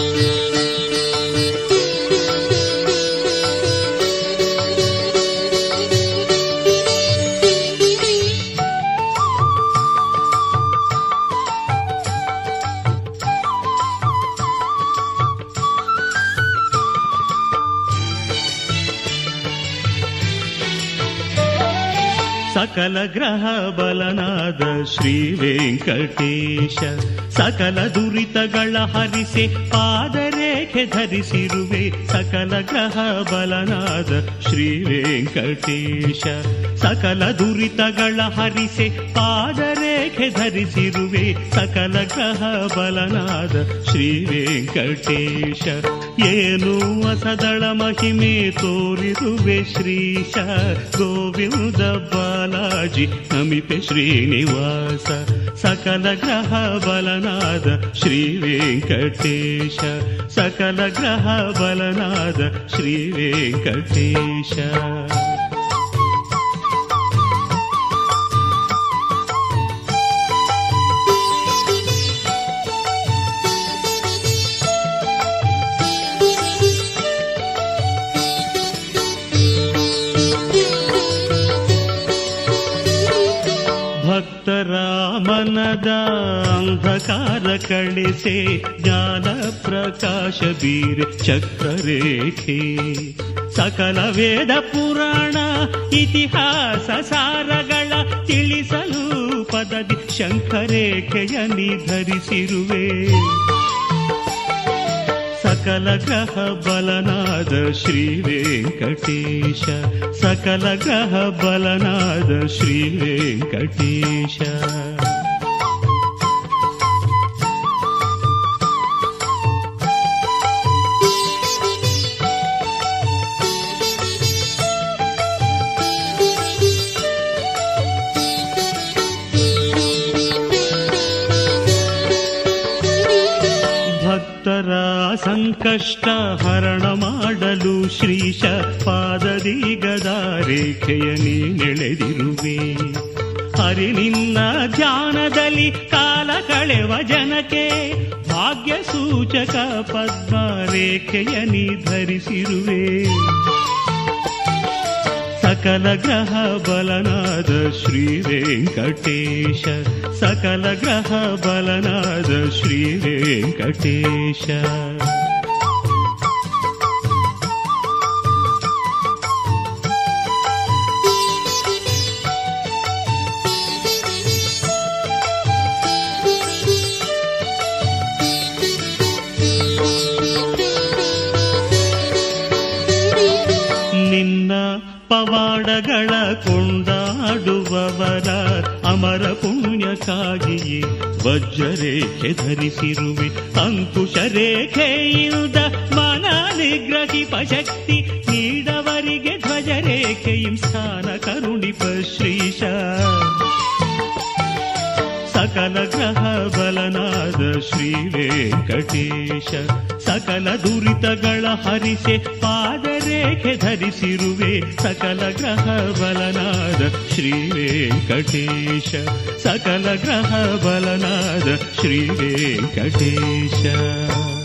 ಸಕಲ ಗ್ರಹ ಬಲನಾದ ಶ್ರೀ ವೆಂಕಟೇಶ ಸಕಲ ದುರಿತಗಳ ಹರಿಸೆ ಪಾದರೇಖೆ ಧರಿಸಿರುವೆ ಸಕಲ ಗ್ರಹ ಬಲನಾದ ಶ್ರೀ ವೆಂಕಟೇಶ ಸಕಲ ದುರಿತಗಳ ಹರಿಸೆ ಪಾದರೇಖೆ ಧರಿಸಿರುವೆ ಸಕಲ ಗ್ರಹ ಬಲನಾದ ಶ್ರೀ ವೆಂಕಟೇಶ ಏನು ಅಸದಳ ಮಹಿಮೆ ತೋರಿರುವೆ ಶ್ರೀಶ ಗೋವಿಂದ ಬಾಲಾಜಿ ನಮಿಪೆ ಶ್ರೀನಿವಾಸ ಸಕಲ ಗ್ರಹ ಬಲನಾದ ಶ್ರೀ ವೆಂಕಟೇಶ ಸಕಲ ಗ್ರಹ ಬಲನಾದ ಶ್ರೀ ವೆಂಕಟೇಶ ಭಕ್ತರ ಮನದ ಅಂಧಕಾರ ಕಳಿಸೆ ಜ್ಞಾನ ಪ್ರಕಾಶ ಬೀರೆ ಚಕ್ರರೇಖೆ ಸಕಲ ವೇದ ಪುರಾಣ ಇತಿಹಾಸ ಸಾರಗಳ ತಿಳಿಸಲು ಪದದಿ ಶಂಖರೇಖೆಯ ನಿಧರಿಸಿರುವೆ ಸಕಲ ಗ್ರಹ ಬಲನಾದ ಶ್ರೀ ವೆಂಕಟೇಶ ಸಕಲ ಗ್ರಹ ಬಲನಾದ ಶ್ರೀ ವೆಂಕಟೇಶ ಭಕ್ತರ ಸಂಕಷ್ಟ ಹರಣ ಮಾಡಲು ಶ್ರೀಶ ಪಾದದಿ ಗದಾರೇಖೆಯ ನೀನೆಳೆದಿರುವೆ ಹರಿ ನಿನ್ನ ಧ್ಯಾನದಲ್ಲಿ ಕಾಲ ಕಳೆವ ಜನಕ್ಕೆ ಭಾಗ್ಯ ಸೂಚಕ ಪದ್ಮ ರೇಖೆಯ ನೀ ಧರಿಸಿರುವೆ ಸಕಲ ಗ್ರಹ ಬಲನಾದ ಶ್ರೀ ವೆಂಕಟೇಶ ಸಕಲ ಗ್ರಹ ಬಲನಾದ ಶ್ರೀ ವೆಂಕಟೇಶ ನಿನ್ನ ಪವಾಡಗಳ ಕೊಂಡಾಡುವವರ ಅಮರ ಪುಣ್ಯಕ್ಕಾಗಿಯೇ ವಜ್ರರೇಖೆ ಧರಿಸಿರುವೆ ಅಂಕುಶ ರೇಖೆಯಿಂದ ಮನ ನಿಗ್ರಹಿಪ ಶಕ್ತಿ ನೀಡವರಿಗೆ ಧ್ವಜರೇಖೆಯಂ ಸ್ಥಾನ ಕರುಣಿಪ ಶ್ರೀಶ ಸಕಲ ಗ್ರಹ ಬಲನಾದ ಶ್ರೀ ವೆಂಕಟೇಶ ಸಕಲ ದುರಿತಗಳ ಹರಿಸೆ ಪಾದರೇಖೆ ಧರಿಸಿರುವೆ ಸಕಲ ಗ್ರಹ ಬಲನಾದ ಶ್ರೀ ವೆಂಕಟೇಶ ಸಕಲ ಗ್ರಹ ಬಲನಾದ ಶ್ರೀ ವೆಂಕಟೇಶ